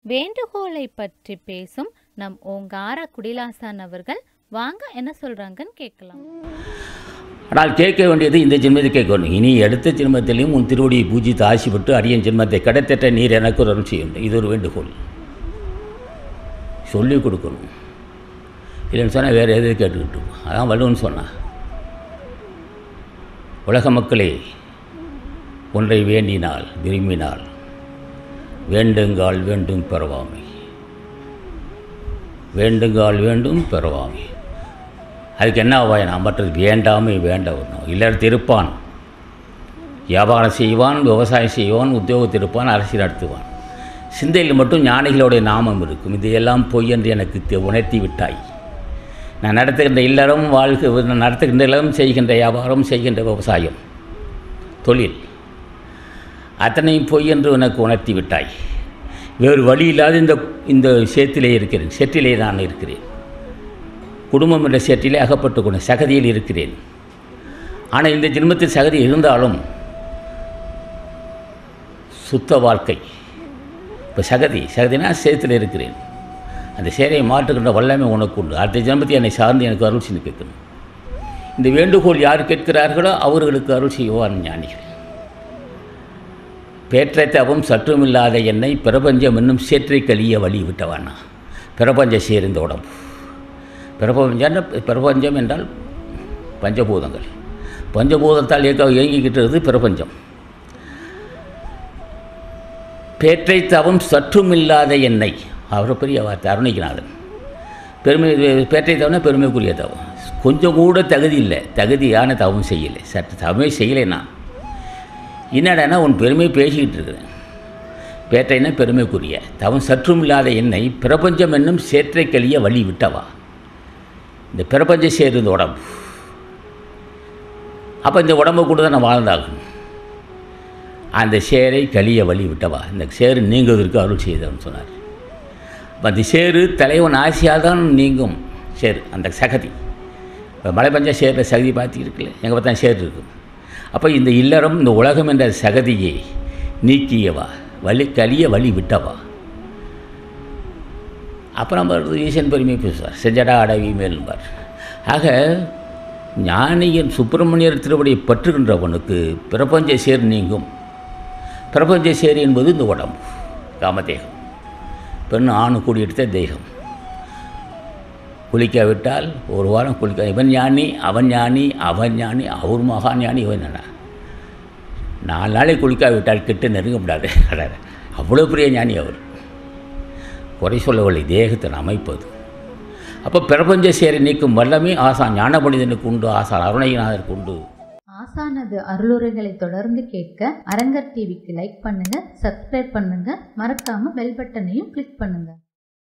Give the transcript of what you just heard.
வேண்டுகோளை பற்றி பேசும் நம் ஓங்கார குடிலாசான் அவர்கள் வாங்க என்ன சொல்றாங்கன்னு கேட்கலாம் ஆனால் கேட்க வேண்டியது இந்த ஜென்மத்தை கேட்கணும் இனி அடுத்த ஜென்மத்திலையும் உன் திருவடியை பூஜித்து ஆசிப்பட்டு அடியன் ஜென்மத்தை கடத்திட்ட நீர் எனக்கு ஒரு அருள் செய்யணும் இது ஒரு வேண்டுகோள் சொல்லிக் கொடுக்கணும் இல்லைன்னு சொன்னால் வேறு எதை கேட்டுக்கிட்டு அதான் வள்ளுவன் சொன்னான் உலக மக்களே ஒன்றை வேண்டினால் விரும்பினால் வேண்டுங்கால் வேண்டும் பெறவாமை வேண்டுங்கால் வேண்டும் பெறவாமை அதுக்கு என்ன உபாயம் மற்றது வேண்டாமை வேண்டவனும் இல்லறத்து இருப்பான் வியாபாரம் செய்வான் விவசாயம் செய்வான் உத்தியோகத்தில் இருப்பான் அரசியல் நடத்துவான் சிந்தையில் மட்டும் ஞானிகளுடைய நாமம் இருக்கும் இதையெல்லாம் பொய் என்று எனக்கு தெ- உணர்த்தி விட்டாய் நான் நடத்துகின்ற இல்லறம் வாழ்க்கை நான் நடத்துகின்ற இல்லறம் செய்கின்ற வியாபாரம் செய்கின்ற விவசாயம் தொழில் அத்தனையும் பொய் என்று எனக்கு உணர்த்தி விட்டாய் வேறு வழி இல்லாத இந்த இந்த சேத்திலே இருக்கிறேன் சேற்றிலே நான் இருக்கிறேன் குடும்பம் என்ற சேற்றிலே அகப்பட்டு கொண்ட சகதியில் இருக்கிறேன் ஆனால் இந்த ஜென்மத்தில் சகதி இருந்தாலும் சுத்த வாழ்க்கை இப்போ சகதி சகதினா சேத்தில் இருக்கிறேன் அந்த சேரையை மாற்றுகின்ற வல்லமை உனக்கு உண்டு அடுத்த ஜென்மத்தை என்னை சார்ந்து எனக்கு அருள் செய்து கேட்கணும் இந்த வேண்டுகோள் யார் கேட்கிறார்களோ அவர்களுக்கு அருள் செய்வான் ஞானிகள் பேற்றை தவம் சற்றுமில்லாத என்னை பிரபஞ்சம் என்னும் சேற்றை கழிய வழி விட்டவானா பிரபஞ்ச சேர்ந்த உடம்பு பிரபஞ்சம் பிரபஞ்சம் என்றால் பஞ்சபூதங்கள் பஞ்சபூதத்தால் இயக்க இயங்கிக்கிட்டு இருக்குது பிரபஞ்சம் பேற்றை தவம் சற்றுமில்லாத என்னை அவர் பெரிய வார்த்தை அருணிக்கநாதன் பெருமை பேற்றை தவம்னா பெருமைக்குரிய தவம் கொஞ்சம் கூட தகுதி இல்லை தகுதியான தவம் செய்யலை சற்று தவமே செய்யலை நான் என்னடான்னா உன் பெருமை பேசிக்கிட்டு இருக்கிறேன் பேட்டைன்னா பெருமைக்குரிய தவம் சற்றும் இல்லாத என்னை பிரபஞ்சம் என்னும் சேற்றை கழிய வழி விட்டவா இந்த பிரபஞ்ச சேர் இந்த உடம்பு அப்போ இந்த உடம்பை கூட தான் நான் வாழ்ந்தாகணும் அந்த சேரை கழிய வழி விட்டவா இந்த சேரு நீங்குவதற்கு அருள் செய்தவன் சொன்னார் அப்போ அந்த சேரு தலைவன் ஆசையாக தான் நீங்கும் சேரு அந்த சகதி இப்போ மழை பஞ்சா சேரில் சகதி பார்த்து இருக்குல்ல எங்கே பார்த்தா சேர் இருக்கும் அப்போ இந்த இல்லறம் இந்த உலகம் என்ற சகதியை நீக்கியவா வழி கலிய வழி விட்டவா அப்புறம் வருது ஈசன் பெருமை பேசுவார் செஞ்சடா அடவி மேல்பார் ஆக ஞானியின் சுப்பிரமணியர் திருவடியை பற்றுகின்றவனுக்கு பிரபஞ்ச சேர் நீங்கும் பிரபஞ்ச சேர் என்பது இந்த உடம்பு காமதேகம் பெண் ஆணு கூடியெடுத்த தேகம் குளிக்காவிட்டால் ஒரு வாரம் குளிக்க இவன் ஞானி அவன் ஞானி அவன் ஞானி அவர் மகா ஞானி இவன் என்ன நாலு நாளைக்கு குளிக்காவிட்டால் கிட்ட நெருங்க முடியாது அடடே. அவ்வளோ பெரிய ஞானி அவர் குறை சொல்லவில்லை தேகத்தின் அமைப்பது அப்போ பிரபஞ்ச சேரை நீக்கும் வல்லமே ஆசான் ஞான மனிதனுக்கு உண்டு ஆசான் அருணைநாதனுக்கு உண்டு ஆசானது அருளுரைகளை தொடர்ந்து கேட்க அரங்கர் டிவிக்கு லைக் பண்ணுங்க சப்ஸ்கிரைப் பண்ணுங்க மறக்காம பெல் பட்டனையும் கிளிக் பண்ணுங்க